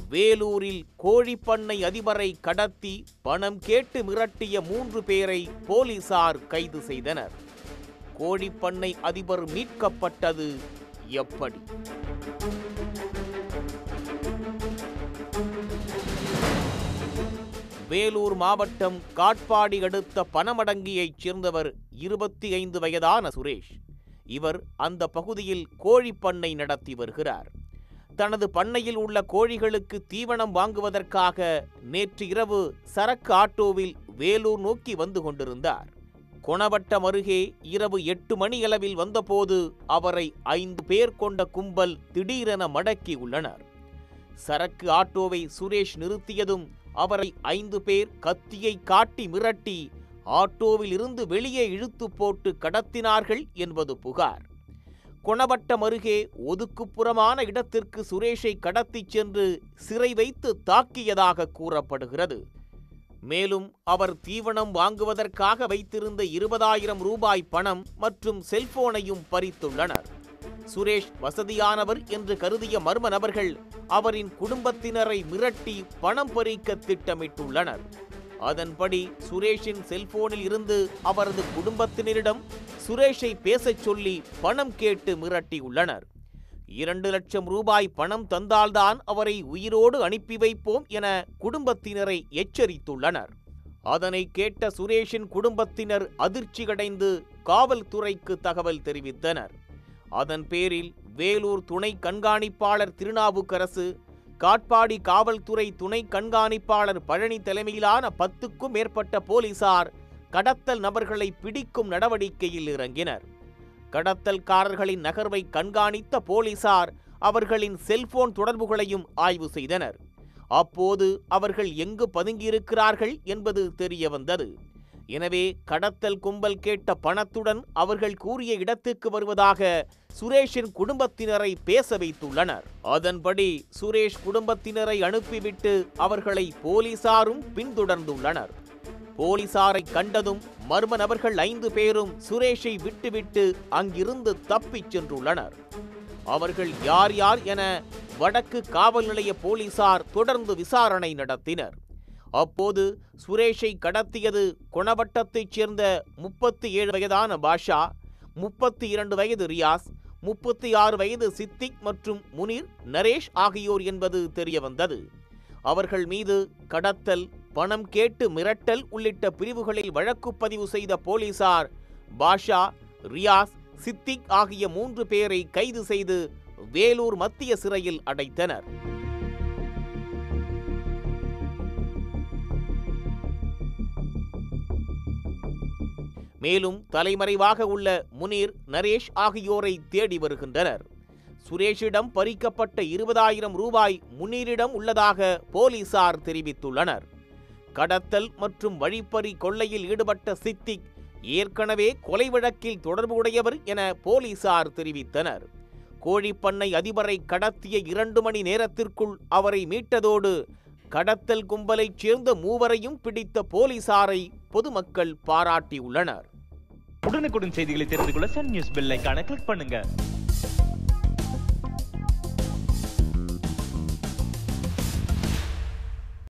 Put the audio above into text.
வேலூரில் கோழிப்பண்ணை அதிபரை கடத்தி பணம் கேட்டு மிரட்டிய மூன்று பேரை போலீசார் கைது செய்தனர் கோழிப்பண்ணை அதிபர் மீட்கப்பட்டது எப்படி வேலூர் மாவட்டம் காட்பாடி அடுத்த பனமடங்கியைச் சேர்ந்தவர் இருபத்தி ஐந்து வயதான சுரேஷ் இவர் அந்த பகுதியில் கோழிப்பண்ணை நடத்தி வருகிறார் தனது பண்ணையில் உள்ள கோழிகளுக்கு தீவனம் வாங்குவதற்காக நேற்று இரவு சரக்கு ஆட்டோவில் வேலூர் நோக்கி வந்து கொண்டிருந்தார் கொணவட்டம் அருகே இரவு எட்டு மணியளவில் வந்தபோது அவரை ஐந்து பேர் கொண்ட கும்பல் திடீரென மடக்கி உள்ளனர் சரக்கு ஆட்டோவை சுரேஷ் நிறுத்தியதும் அவரை ஐந்து பேர் கத்தியை காட்டி மிரட்டி ஆட்டோவில் இருந்து வெளியே இழுத்து போட்டு கடத்தினார்கள் என்பது புகார் கொணவட்டம் அருகே ஒதுக்குப்புறமான இடத்திற்கு சுரேஷை கடத்திச் சென்று சிறை வைத்து தாக்கியதாக கூறப்படுகிறது மேலும் அவர் தீவனம் வாங்குவதற்காக வைத்திருந்த இருபதாயிரம் ரூபாய் பணம் மற்றும் செல்போனையும் பறித்துள்ளனர் சுரேஷ் வசதியானவர் என்று கருதிய மர்ம நபர்கள் அவரின் குடும்பத்தினரை மிரட்டி பணம் பறிக்க திட்டமிட்டுள்ளனர் அதன்படி சுரேஷின் செல்போனில் இருந்து அவரது குடும்பத்தினரிடம் சுரேஷை பேசச் சொல்லி பணம் கேட்டு மிரட்டியுள்ளனர் இரண்டு லட்சம் ரூபாய் பணம் தந்தால்தான் அவரை உயிரோடு அனுப்பி வைப்போம் என குடும்பத்தினரை எச்சரித்துள்ளனர் அதனை கேட்ட சுரேஷின் குடும்பத்தினர் அதிர்ச்சியடைந்து காவல்துறைக்கு தகவல் தெரிவித்தனர் அதன் பேரில் வேலூர் துணை கண்காணிப்பாளர் திருநாவுக்கரசு காட்பாடி காவல்துறை துணை கண்காணிப்பாளர் பழனி தலைமையிலான பத்துக்கும் மேற்பட்ட போலீசார் கடத்தல் நபர்களை பிடிக்கும் நடவடிக்கையில் இறங்கினர் கடத்தல்காரர்களின் நகர்வை கண்காணித்த போலீசார் அவர்களின் செல்போன் தொடர்புகளையும் ஆய்வு செய்தனர் அப்போது அவர்கள் எங்கு பதுங்கியிருக்கிறார்கள் என்பது தெரிய வந்தது எனவே கடத்தல் கும்பல் கேட்ட பணத்துடன் அவர்கள் கூறிய இடத்துக்கு வருவதாக சுரேஷின் குடும்பத்தினரை பேச வைத்துள்ளனர் அதன்படி சுரேஷ் குடும்பத்தினரை அனுப்பிவிட்டு அவர்களை போலீசாரும் பின்தொடர்ந்துள்ளனர் போலீசாரை கண்டதும் மர்ம நபர்கள் ஐந்து பேரும் சுரேஷை விட்டுவிட்டு அங்கிருந்து தப்பிச் சென்றுள்ளனர் அவர்கள் யார் யார் என வடக்கு காவல் நிலைய போலீசார் தொடர்ந்து விசாரணை நடத்தினர் அப்போது சுரேஷை கடத்தியது கொணவட்டத்தைச் சேர்ந்த முப்பத்தி ஏழு வயதான பாஷா முப்பத்தி இரண்டு வயது ரியாஸ் முப்பத்தி ஆறு வயது சித்திக் மற்றும் முனீர் நரேஷ் ஆகியோர் என்பது தெரியவந்தது அவர்கள் மீது கடத்தல் பணம் கேட்டு மிரட்டல் உள்ளிட்ட பிரிவுகளில் வழக்கு பதிவு செய்த போலீசார் பாஷா ரியாஸ் சித்திக் ஆகிய மூன்று பேரை கைது செய்து வேலூர் மத்திய சிறையில் அடைத்தனர் மேலும் தலைமறைவாக உள்ள முனீர் நரேஷ் ஆகியோரை தேடி வருகின்றனர் சுரேஷிடம் பறிக்கப்பட்ட இருபதாயிரம் ரூபாய் முனீரிடம் உள்ளதாக போலீசார் தெரிவித்துள்ளனர் கடத்தல் மற்றும் வழிப்பறி கொள்ளையில் ஈடுபட்ட சித்திக் ஏற்கனவே கொலை வழக்கில் தொடர்புடையவர் என போலீசார் தெரிவித்தனர் கோழிப்பண்ணை அதிபரை கடத்திய இரண்டு மணி நேரத்திற்குள் அவரை மீட்டதோடு கடத்தல் கும்பலைச் சேர்ந்த மூவரையும் பிடித்த போலீசாரை பொதுமக்கள் பாராட்டியுள்ளனர் உடனுக்குடன் செய்திகளை தெரிந்து கொள்ள சன் நியூஸ் பெல் ஐகானை கிளிக் பண்ணுங்க